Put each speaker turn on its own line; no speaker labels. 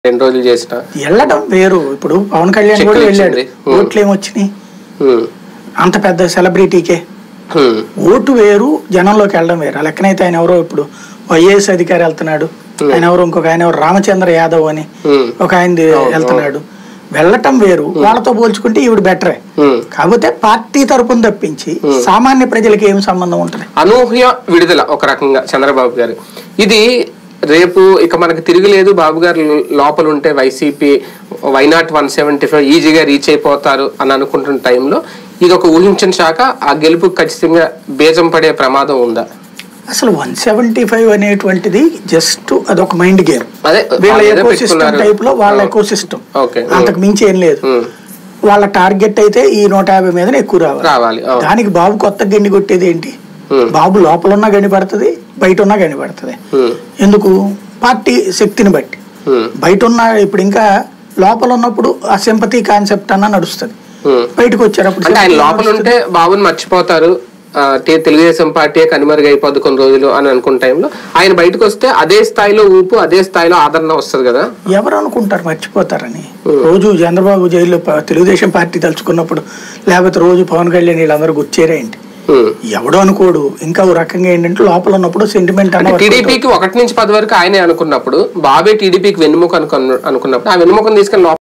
రెండు రోజులు చేసిన
వెళ్ళడం వేరు ఇప్పుడు పవన్ కళ్యాణ్ కూడా
చెక్కులు
వెళ్ళాడు
ఇచ్చింది. ఉం.
ఓట్లు ఏమొచ్చినాయి
హ్మ్.
అంత పెద్ద సెలబ్రిటీకే
హ్మ్.
ఓటు వేరు జనంలోకి వెళ్ళడం వేరు ఆ లెక్కనైతే ఆయన ఎవరో ఇప్పుడు ఐఏఎస్ అధికారి వెళ్తున్నాడు ఆయన ఎవరో ఇంకొక ఆయన ఎవరు రామచంద్ర యాదవ్ అని
హ్మ్.
ఒక ఆయన వెళ్తున్నాడు వెళ్ళటం వేరు వాళ్ళతో పోల్చుకుంటే ఈవిడ బెటరే
హ్మ్.
కాకపోతే పార్టీ తరపున తప్పించి సామాన్య ప్రజలకి ఏం సంబంధం ఉంటుంది
అనూహ్య విడుదల ఒక రకంగా చంద్రబాబు గారు ఇది రేపు ఇక మనకు తిరగలేదు బాబు గారు లోపల ఉంటే YCP why not one seventy five ఈజీగా రీచ్ అయిపోతారు అని అనుకుంటున్న టైంలో ఇది ఒక ఊహించిన శాఖ ఆ గెలుపు ఖచ్చితంగా బేజం పడే ప్రమాదం ఉందా
అసలు వన్ సెవెంటీ ఫైవ్ అనేటువంటిది జస్ట్ అదొక మైండ్ గేమ్
అదే
వీళ్ళ
వాళ్ళు ఏదో
ఎకో సిస్టమ్
పెట్టుకున్నారు.
టైప్ లో వాళ్ళ
ఆ.
ఎకో సిస్టమ్
ఓకే
అంతకు మించి ఏం లేదు
హ్మ్.
వాళ్ళ టార్గెట్ అయితే ఈ నూట యాభై మీద ఎక్కువ రావాలి
రావాలి ఆ.
దానికి బాబు కొత్త గండి కొట్టేది ఏంటి
హ్మ్.
బాబు లోపల ఉన్నా గనిపడుతుంది బయట ఉన్నా గనిపడుతుంది
హ్మ్.
ఎందుకు పార్టీ శక్తిని బట్టి
హ్మ్.
బయట ఉన్న ఇప్పుడు ఇంకా లోపల ఉన్నప్పుడు ఆ సింపతి కాన్సెప్ట్ అన్న నడుస్తుంది
హ్మ్.
బయటకు వచ్చేటప్పుడు
అంటే ఆయన
sympathy
లోపల ఉంటే బాబుని మర్చిపోతారు ఆ, తే- తెలుగుదేశం పార్టీ కనుమరుగైపోద్ది కొన్ని రోజులు అని అనుకున్న టైంలో ఆయన బయటకు వస్తే అదే స్థాయిలో ఊపు అదే స్థాయిలో ఆదరణ వస్తుంది కదా
ఎవరు అనుకుంటారు మర్చిపోతారని రోజు చంద్రబాబు జైల్లో ప- తెలుగుదేశం పార్టీ తలుచుకున్నప్పుడు లేకపోతే రోజు పవన్ కళ్యాణ్ వీళ్ళందరూ గుచ్చేరేంటి
హ్మ్.
ఎవడు అనుకోడు ఇంకా ఓ రకంగా ఏంటంటే లోపల ఉన్నప్పుడు సెంటిమెంట్ అన్న work అవుతుంది.
టీడీపీకి ఒకటి నుంచి పది వరకు ఆయనే అనుకున్నప్పుడు బాబే టీడీపీకి వెన్నుముక అనుకున్న అనుకున్నప్పుడు ఆ వెన్నుముకను తీసుకెళ్ళి లోపల